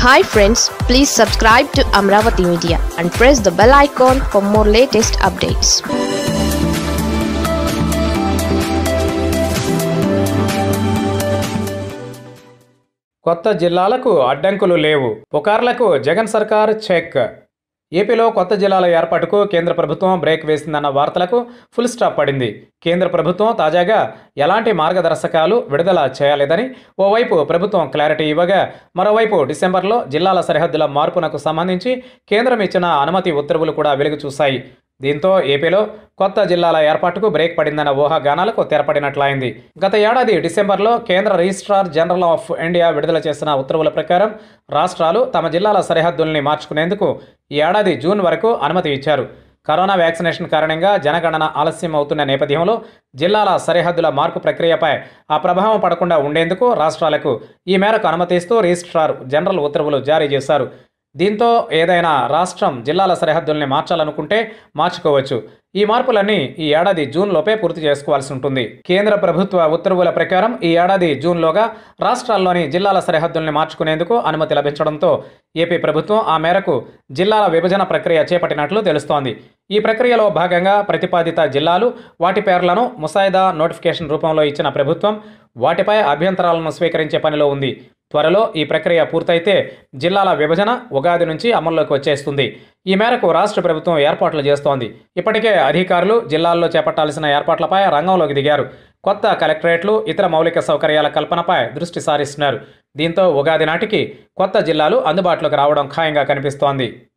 hi friends please subscribe to Amaravati media and press the bell icon for more latest updates కొత్త జిల్లాలకు అడ్డంకులు లేవు పుకార్లకు జగన్ సర్కార్ చెక్ ఏపీలో కొత్త జిల్లాల ఏర్పాటుకు కేంద్ర ప్రభుత్వం బ్రేక్ వేసిందన్న వార్తలకు ఫుల్ స్టాప్ పడింది కేంద్ర ప్రభుత్వం తాజాగా ఎలాంటి మార్గదర్శకాలు విడుదల చేయలేదని ఓవైపు ప్రభుత్వం క్లారిటీ ఇవ్వగా మరోవైపు డిసెంబర్లో జిల్లాల సరిహద్దుల మార్పునకు సంబంధించి కేంద్రం ఇచ్చిన అనుమతి ఉత్తర్వులు కూడా వెలుగు చూశాయి దీంతో ఏపీలో కొత్త జిల్లాల ఏర్పాటుకు బ్రేక్ పడిందన్న ఊహాగానాలకు తెరపడినట్లయింది గత ఏడాది డిసెంబర్లో కేంద్ర రిజిస్ట్రార్ జనరల్ ఆఫ్ ఇండియా విడుదల చేసిన ఉత్తర్వుల ప్రకారం రాష్ట్రాలు తమ జిల్లాల సరిహద్దుల్ని మార్చుకునేందుకు ఈ ఏడాది జూన్ వరకు అనుమతి ఇచ్చారు కరోనా వ్యాక్సినేషన్ కారణంగా జనగణన ఆలస్యం అవుతున్న నేపథ్యంలో జిల్లాల సరిహద్దుల మార్పు ప్రక్రియపై ఆ ప్రభావం పడకుండా ఉండేందుకు రాష్ట్రాలకు ఈ మేరకు అనుమతిస్తూ రిజిస్ట్రార్ జనరల్ ఉత్తర్వులు జారీ చేశారు దీంతో ఏదైనా రాష్ట్రం జిల్లాల సరిహద్దుల్ని మార్చాలనుకుంటే మార్చుకోవచ్చు ఈ మార్పులన్నీ ఈ ఏడాది జూన్లోపే పూర్తి చేసుకోవాల్సి ఉంటుంది కేంద్ర ప్రభుత్వ ఉత్తర్వుల ప్రకారం ఈ ఏడాది జూన్లోగా రాష్ట్రాల్లోని జిల్లాల సరిహద్దుల్ని మార్చుకునేందుకు అనుమతి లభించడంతో ఏపీ ప్రభుత్వం ఆ మేరకు జిల్లాల విభజన ప్రక్రియ చేపట్టినట్లు తెలుస్తోంది ఈ ప్రక్రియలో భాగంగా ప్రతిపాదిత జిల్లాలు వాటి పేర్లను ముసాయిదా నోటిఫికేషన్ రూపంలో ఇచ్చిన ప్రభుత్వం వాటిపై అభ్యంతరాలను స్వీకరించే పనిలో ఉంది త్వరలో ఈ ప్రక్రియ పూర్తయితే జిల్లాల విభజన ఉగాది నుంచి అమల్లోకి వచ్చేస్తుంది ఈ మేరకు రాష్ట్ర ప్రభుత్వం ఏర్పాట్లు చేస్తోంది ఇప్పటికే అధికారులు జిల్లాల్లో చేపట్టాల్సిన ఏర్పాట్లపై రంగంలోకి దిగారు కొత్త కలెక్టరేట్లు ఇతర మౌలిక సౌకర్యాల కల్పనపై దృష్టి సారిస్తున్నారు దీంతో ఉగాది నాటికి కొత్త జిల్లాలు అందుబాటులోకి రావడం ఖాయంగా కనిపిస్తోంది